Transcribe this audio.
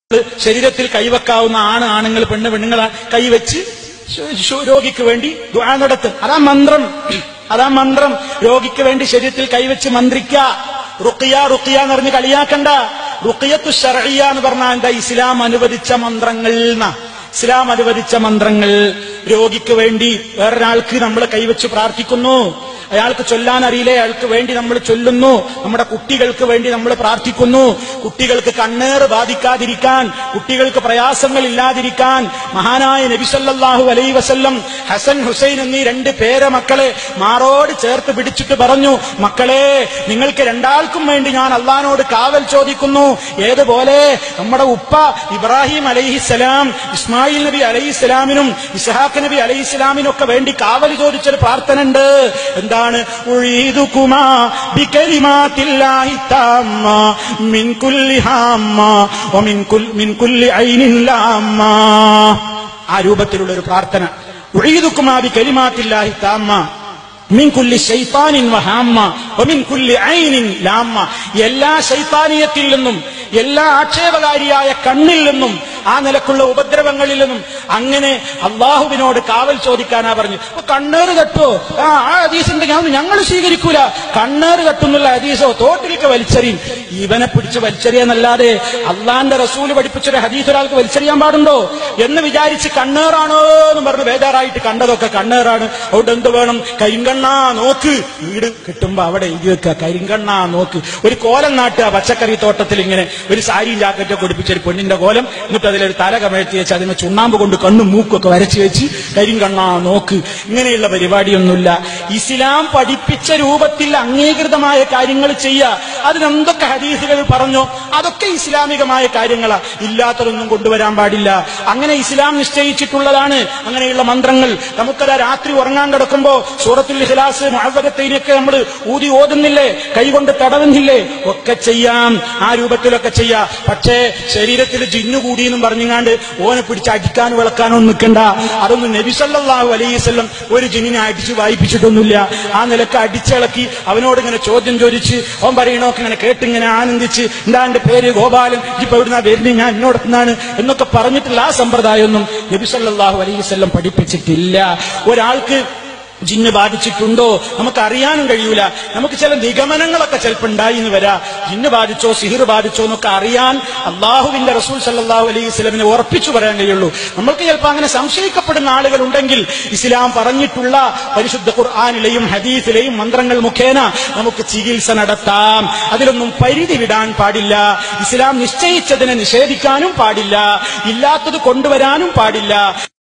ശരീരത്തിൽ കൈവെക്കാവുന്ന ആണ് ആണുങ്ങൾ പെണ്ണ് പെണ്ണുങ്ങൾ കൈവച്ച് ശ- ശ- രോഗിക്ക് വേണ്ടി ദുആ നടത്തും അതാ മന്ത്രം അതാ മന്ത്രം രോഗിക്ക് വേണ്ടി ശരീരത്തിൽ കൈവച്ച് മന്ത്രിക്ക റുക്കിയ റുക്കിയ എന്ന് പറഞ്ഞ് കളിയാക്കണ്ട റുക്കിയത്തു ഷർഇയ എന്ന് പറഞ്ഞാൽ എന്താ ഇസ്ലാം അനുവദിച്ച മന്ത്രങ്ങൾ എന്നാ ഇസ്ലാം അനുവദിച്ച മന്ത്രങ്ങൾ രോഗിക്ക് വേണ്ടി വേറൊരാൾക്ക് നമ്മൾ കൈവച്ച് പ്രാർത്ഥിക്കുന്നു അയാൾക്ക് ചൊല്ലാൻ അറിയില്ലേ അയാൾക്ക് വേണ്ടി നമ്മൾ ചൊല്ലുന്നു നമ്മുടെ കുട്ടികൾക്ക് വേണ്ടി നമ്മൾ പ്രാർത്ഥിക്കുന്നു കുട്ടികൾക്ക് കണ്ണേറ് ബാധിക്കാതിരിക്കാൻ കുട്ടികൾക്ക് പ്രയാസങ്ങൾ ഇല്ലാതിരിക്കാൻ മഹാനായ നബിസല്ലാഹു അലൈ വസല്ലം ഹസൻ ഹുസൈൻ എന്നീ രണ്ട് പേര മക്കളെ മാറോട് ചേർത്ത് പിടിച്ചിട്ട് പറഞ്ഞു മക്കളെ നിങ്ങൾക്ക് രണ്ടാൾക്കും വേണ്ടി ഞാൻ അള്ളഹാനോട് കാവൽ ചോദിക്കുന്നു ഏതുപോലെ നമ്മുടെ ഉപ്പ ഇബ്രാഹിം അലൈഹിസ്സലാം ഇസ്മായിൽ നബി അലൈഹിസ്സലാമിനും ഇസ്ഹാഖ് നബി അലൈഹിസ്സലാമിനും ഒക്കെ വേണ്ടി കാവൽ ചോദിച്ചൊരു പ്രാർത്ഥന ഉണ്ട് എന്താണ് ഉഴീതുകുമാ ബികലിമാത്തില്ലാഹി താമ്മ മിൻ കുല്ലി ഹാമ്മ വമിൻ കുൽ- മിൻ കുല്ലി ഐനിൻ ലാമ്മ ആ രൂപത്തിലുള്ള ഒരു പ്രാർത്ഥന ഉഴീതുകുമാ ബികലിമാത്തില്ലാഹി താമ്മ മിൻ കുല്ലി ശൈത്താനിൻ വഹാമ്മ വമിൻ കുല്ലി ഐനിൻ ലാമ്മ എല്ലാ ശൈത്താനീയത്തിൽ നിന്നും എല്ലാ ആക്ഷേപകാരിയായ കണ്ണിൽ നിന്നും ആ നിലക്കുള്ള ഉപദ്രവങ്ങളിൽ നിന്നും അങ്ങനെ അള്ളാഹുവിനോട് കാവൽ ചോദിക്കാനാ പറഞ്ഞു അപ്പൊ കണ്ണേറ് തട്ടോ ആ ആ ഹദീസ് ഉണ്ടെങ്കിൽ അതൊന്നും ഞങ്ങൾ സ്വീകരിക്കൂല കണ്ണേറ് തട്ടുന്നുള്ള ഹദീസോ തോട്ടിലേക്ക് വലിച്ചെറിയും ഇവനെ പിടിച്ച് വലിച്ചെറിയാന്നല്ലാതെ അള്ളാന്റെ റസൂല് പഠിപ്പിച്ചൊരു ഹദീസ് ഒരാൾക്ക് വലിച്ചെറിയാൻ പാടുണ്ടോ എന്ന് വിചാരിച്ച് കണ്ണേറാണോ എന്ന് പറഞ്ഞ് ബേജാറായിട്ട് കണ്ടതൊക്കെ കണ്ണേറാണ് അതുകൊണ്ട് എന്ത് വേണം കരിങ്കണ്ണാ നോക്ക് വീട് കിട്ടുമ്പോ അവിടെ എഴുതി വെക്കുക കരിങ്കണ്ണാ നോക്ക് ഒരു കോലം നാട്ടുക പച്ചക്കറി തോട്ടത്തിൽ ഇങ്ങനെ ഒരു സാരിയും ജാക്കറ്റൊക്കെ ഒടിപ്പിച്ച ഒരു പെണ്ണിന്റെ കോലം എന്നിട്ട് അതിലൊരു തല കമഴ്ത്തി വെച്ച് അതിന് ചുണ്ണാമ്പ് കൊണ്ട് കണ്ണും മൂക്കൊക്കെ വരച്ച് വെച്ച് കരിങ്കണ്ണാ നോക്ക് ഇങ്ങനെയുള്ള പരിപാടിയൊന്നുമില്ല ഇസ്ലാം പഠിപ്പിച്ച രൂപത്തിൽ അംഗീകൃതമായ കാര്യങ്ങൾ ചെയ്യുക അതിനെന്തൊക്കെ ഹദീസുകൾ പറഞ്ഞോ അതൊക്കെ ഇസ്ലാമികമായ കാര്യങ്ങളാ ഇല്ലാത്തതൊന്നും കൊണ്ടുവരാൻ പാടില്ല അങ്ങനെ ഇസ്ലാം നിശ്ചയിച്ചിട്ടുള്ളതാണ് അങ്ങനെയുള്ള മന്ത്രങ്ങൾ നമുക്കത് രാത്രി ഉറങ്ങാൻ കിടക്കുമ്പോ സൂറത്തുൽ ഇഖ്ലാസ് മുഅവ്വദത്തൈനൊക്കെ നമ്മൾ ഊതി ഓതുന്നില്ലേ കൈകൊണ്ട് തടവുന്നില്ലേ ഒക്കെ ചെയ്യാം ആ രൂപത്തിലൊക്കെ ചെയ്യാം പക്ഷേ ശരീരത്തിൽ ജിന്നു കൂടിയെന്നും പറഞ്ഞുങ്ങാണ്ട് ഓനെ പിടിച്ച് അടിക്കാനും വിളക്കാനോ നിൽക്കണ്ട അതൊന്നും നബി സല്ലല്ലാഹു അലൈഹി വസല്ലം ഒരു ജിന്നിനെ അടിച്ച് വായിപ്പിച്ചിട്ടൊന്നുമില്ല ആ നിലക്ക് അടിച്ചിളക്കി അവനോട് ഇങ്ങനെ ചോദ്യം ചോദിച്ച് അവൻ പറയണോക്കെ ഇങ്ങനെ കേട്ടിങ്ങനെ ആനന്ദിച്ച് എന്താ എന്റെ പേര് ഗോപാലൻ ഇപ്പൊ എവിടുന്നാ വരുന്നത് ഞാൻ എന്നോടത്തുനിന്നാണ് എന്നൊക്കെ പറഞ്ഞിട്ടുള്ള ആ സമ്പ്രദായമൊന്നും നബി സല്ലല്ലാഹു അലൈഹി വസല്ലം പഠിപ്പിച്ചിട്ടില്ല ഒരാൾക്ക് ജിന്ന് ബാധിച്ചിട്ടുണ്ടോ നമുക്ക് അറിയാനും കഴിയൂല നമുക്ക് ചില നിഗമനങ്ങളൊക്കെ ചിലപ്പോൾ ഉണ്ടായി എന്ന് വരാ ജിന്ന് ബാധിച്ചോ സിഹിർ ബാധിച്ചോ എന്നൊക്കെ അറിയാൻ അള്ളാഹുവിന്റെ റസൂൽ സല്ലല്ലാഹു അലൈഹി വസല്ലമിനെ ഉറപ്പിച്ചു പറയാൻ കഴിയുള്ളൂ നമ്മൾക്ക് ചിലപ്പോൾ അങ്ങനെ സംശയിക്കപ്പെടുന്ന ആളുകൾ ഉണ്ടെങ്കിൽ ഇസ്ലാം പറഞ്ഞിട്ടുള്ള പരിശുദ്ധ ഖുർആാനിലെയും ഹദീസിലെയും മന്ത്രങ്ങൾ മുഖേന നമുക്ക് ചികിത്സ നടത്താം അതിലൊന്നും പരിധി വിടാൻ പാടില്ല ഇസ്ലാം നിശ്ചയിച്ചതിനെ നിഷേധിക്കാനും പാടില്ല ഇല്ലാത്തത് കൊണ്ടുവരാനും പാടില്ല